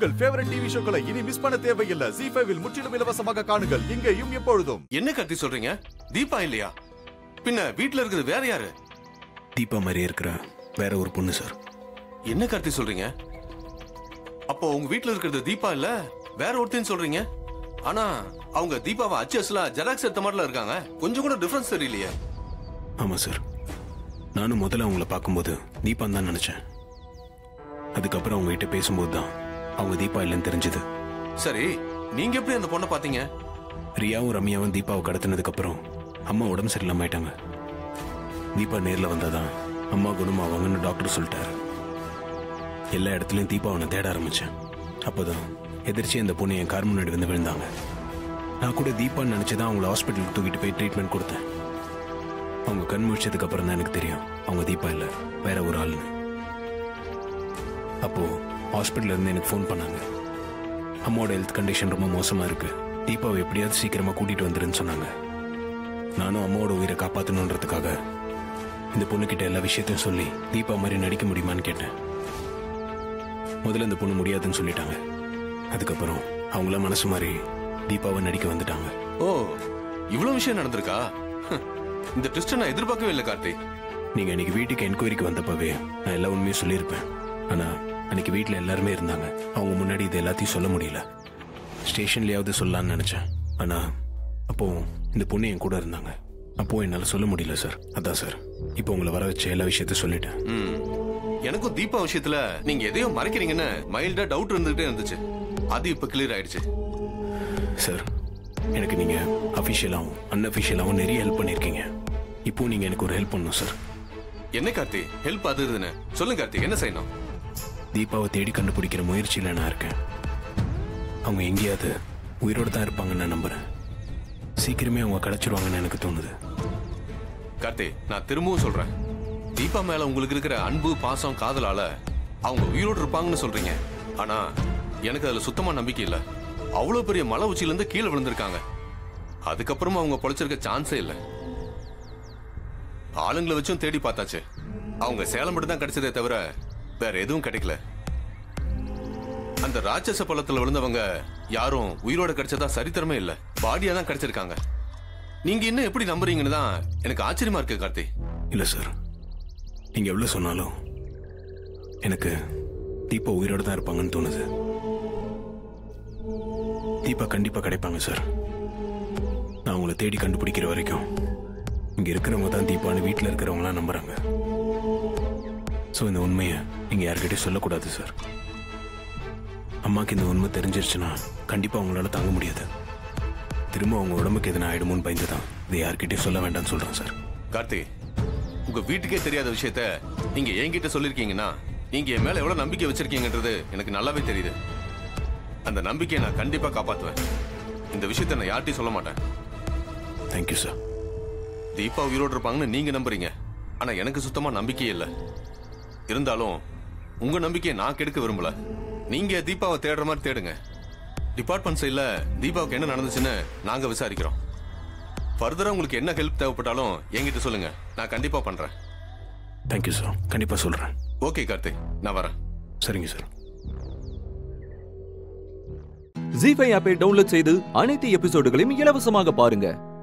உங்கள் favourite TV ஷோக்களை இனி miss பண்ண தேவையில்லை ஜி ஃபைவில் முற்றிலும் இலவசமாக காணுங்கள் இங்கேயும் எப்பொழுதும் என்ன கார்த்தி சொல்றீங்க தீபா இல்லையா பின்ன வீட்ல இருக்கிறது வேற யாரு தீபா மாதிரி இருக்கிற வேற ஒரு பொண்ணு சார் என்ன கார்த்தி சொல்றீங்க அப்போ உங்க வீட்ல இருக்கிறது தீபா இல்ல வேற ஒருத்தன் சொல்றீங்க ஆனா அவங்க தீபாவை அச்சஸ்ல ஜெராக்ஸ் எடுத்த மாதிரில இருக்காங்க கொஞ்சம் கூட டிஃபரன்ஸ் தெரியலையே ஆமா சார் நானும் முதல்ல அவங்கள பார்க்கும்போது தீபான்னு தான் நினைச்சேன் அதுக்கப்புறம் அவங்க கிட்ட பேசும்போது தான் அவங்க தீபா இல்லைன்னு தெரிஞ்சது சரி நீங்க எப்படி அந்த பொண்ணை பாத்தீங்க ரியாவும் ரம்யாவும் தீபாவை கடத்தினதுக்கு அப்புறம் அம்மா உடம்பு சரியில்லாம ஆயிட்டாங்க தீபா நேர்ல வந்தாதான் அம்மா குணமாவாங்கன்னு டாக்டர் சொல்லிட்டாரு எல்லா இடத்துலயும் தீபாவை தேட ஆரம்பிச்சேன் அப்போதான் எதிர்ச்சி அந்த பொண்ணு என் கார் முன்னாடி வந்து விழுந்தாங்க நான் கூட தீபான்னு நினைச்சுதான் அவங்கள ஹாஸ்பிட்டலுக்கு தூக்கிட்டு போய் ட்ரீட்மெண்ட் கொடுத்தேன் அவங்க கண் முழிச்சதுக்கு அப்புறம் தான் எனக்கு தெரியும் அவங்க தீபா இல்ல வேற ஒரு ஆள்னு அப்போ ஹாஸ்பிட்டல்ல இருந்து எனக்கு ஃபோன் பண்ணாங்க அம்மாவோட ஹெல்த் கண்டிஷன் ரொம்ப மோசமா இருக்கு தீபாவை எப்படியாவது சீக்கிரமா கூட்டிட்டு வந்துருன்னு சொன்னாங்க நானும் அம்மாவோட உயிரை காப்பாத்தணுன்றதுக்காக இந்த பொண்ணுகிட்ட எல்லா விஷயத்தையும் சொல்லி தீபா மாதிரி நடிக்க முடியுமான்னு கேட்டேன் முதல்ல இந்த பொண்ணு முடியாதுன்னு சொல்லிட்டாங்க அதுக்கப்புறம் அவங்கள மனசு மாதிரி தீபாவை நடிக்க வந்துட்டாங்க ஓ இவ்வளவு விஷயம் நடந்திருக்கா ஹம், இந்த ட்விஸ்ட் நான் எதிர்பார்க்கவே இல்லை கார்த்தி நீங்க அன்னைக்கு வீட்டுக்கு என்கொயரிக்கு வந்தப்பவே நான் எல்லா உண்மையும் சொல்லியிருப்பேன் ஆனா அன்னைக்கு வீட்ல எல்லாருமே இருந்தாங்க அவங்க முன்னாடி இது எல்லாத்தையும் சொல்ல முடியல ஸ்டேஷன்லயாவது சொல்லலாம்னு நினைச்சேன் ஆனா அப்போ இந்த பொண்ணு என் கூட இருந்தாங்க அப்போ என்னால சொல்ல முடியல சார் அதான் சார் இப்போ உங்களை வர வச்ச எல்லா விஷயத்தையும் சொல்லிட்டேன் ம். எனக்கும் தீபா விஷயத்துல நீங்க எதையோ மறைக்கிறீங்கன்னு மைல்டா டவுட் இருந்துகிட்டே இருந்துச்சு அது இப்ப கிளியர் ஆயிடுச்சு சார் எனக்கு நீங்க அஃபிஷியலாகவும் அன்அஃபிஷியலாகவும் நிறைய ஹெல்ப் பண்ணியிருக்கீங்க இப்போ நீங்க எனக்கு ஒரு ஹெல்ப் பண்ணணும் சார் என்ன கார்த்தி ஹெல்ப் அது இதுன்னு சொல்லுங்க கார்த்தி என்ன செய்யணும் தீபாவை தேடி கண்டுபிடிக்கிற முயற்சியில் நான் இருக்கேன் அவங்க எங்கேயாவது உயிரோடு தான் இருப்பாங்கன்னு நான் நம்புறேன் சீக்கிரமே அவங்க கிடைச்சிருவாங்கன்னு எனக்கு தோணுது கார்த்தி நான் திரும்பவும் சொல்றேன் தீபா மேல உங்களுக்கு இருக்கிற அன்பு பாசம் காதலால அவங்க உயிரோடு இருப்பாங்கன்னு சொல்றீங்க ஆனா எனக்கு அதுல சுத்தமா நம்பிக்கை இல்ல அவ்வளவு பெரிய மலை உச்சியில இருந்து கீழே விழுந்திருக்காங்க அதுக்கப்புறமா அவங்க பொழைச்சிருக்க சான்ஸே இல்ல ஆளுங்களை வச்சும் தேடி பார்த்தாச்சு அவங்க சேலம் மட்டும் தான் கிடைச்சதே தவிர வேற எதுவும் கிடைக்கல அந்த ராட்சச பள்ளத்துல விழுந்தவங்க யாரும் உயிரோட கிடைச்சதா சரித்திரமே இல்ல பாடியா தான் கிடைச்சிருக்காங்க நீங்க இன்னும் எப்படி நம்புறீங்கன்னு தான் எனக்கு ஆச்சரியமா இருக்கு கார்த்தி இல்லை சார் நீங்கள் எவ்வளோ சொன்னாலும் எனக்கு தீபா உயிரோடு தான் இருப்பாங்கன்னு தோணுது தீபா கண்டிப்பாக கிடைப்பாங்க சார் நான் உங்களை தேடி கண்டுபிடிக்கிற வரைக்கும் இங்கே இருக்கிறவங்க தான் தீபான்னு வீட்டில் இருக்கிறவங்களாம் நம்புறாங்க ஸோ இந்த உண்மையை நீங்கள் யார்கிட்டயும் சொல்லக்கூடாது சார் அம்மாக்கு இந்த உண்மை தெரிஞ்சிருச்சுன்னா கண்டிப்பாக அவங்களால தாங்க முடியாது திரும்ப அவங்க உடம்புக்கு எதனா ஆயிடுமோன்னு பயந்து தான் இதை யார்கிட்டயும் சொல்ல வேண்டாம்னு சொல்கிறேன் சார் கார்த்தி உங்க வீட்டுக்கே தெரியாத விஷயத்த நீங்க என்கிட்ட சொல்லிருக்கீங்கன்னா நீங்க என் மேல எவ்வளவு நம்பிக்கை வச்சிருக்கீங்கன்றது எனக்கு நல்லாவே தெரியுது அந்த நம்பிக்கையை நான் கண்டிப்பா காப்பாத்துவேன் இந்த விஷயத்த நான் யார்ட்டையும் சொல்ல மாட்டேன் தேங்க்யூ சார் தீபா உயிரோடு இருப்பாங்கன்னு நீங்க நம்புறீங்க ஆனா எனக்கு சுத்தமா நம்பிக்கையே இல்ல இருந்தாலும் உங்க நம்பிக்கையை நான் கெடுக்க விரும்பல நீங்க தீபாவை தேடுற மாதிரி தேடுங்க டிபார்ட்மெண்ட் சைட்ல தீபாவுக்கு என்ன நடந்துச்சுன்னு நாங்க விசாரிக்கிறோம் ஃபர்தரா உங்களுக்கு என்ன ஹெல்ப் தேவைப்பட்டாலும் என்கிட்ட சொல்லுங்க நான் கண்டிப்பா பண்றேன் தேங்க்யூ சார் கண்டிப்பாக சொல்கிறேன் ஓகே கார்த்திக் நான் வரேன் சரிங்க சார் ஜி ஃபைவ் ஆப்பை டவுன்லோட் செய்து அனைத்து எபிசோடுகளையும் இலவசமாக பாருங்க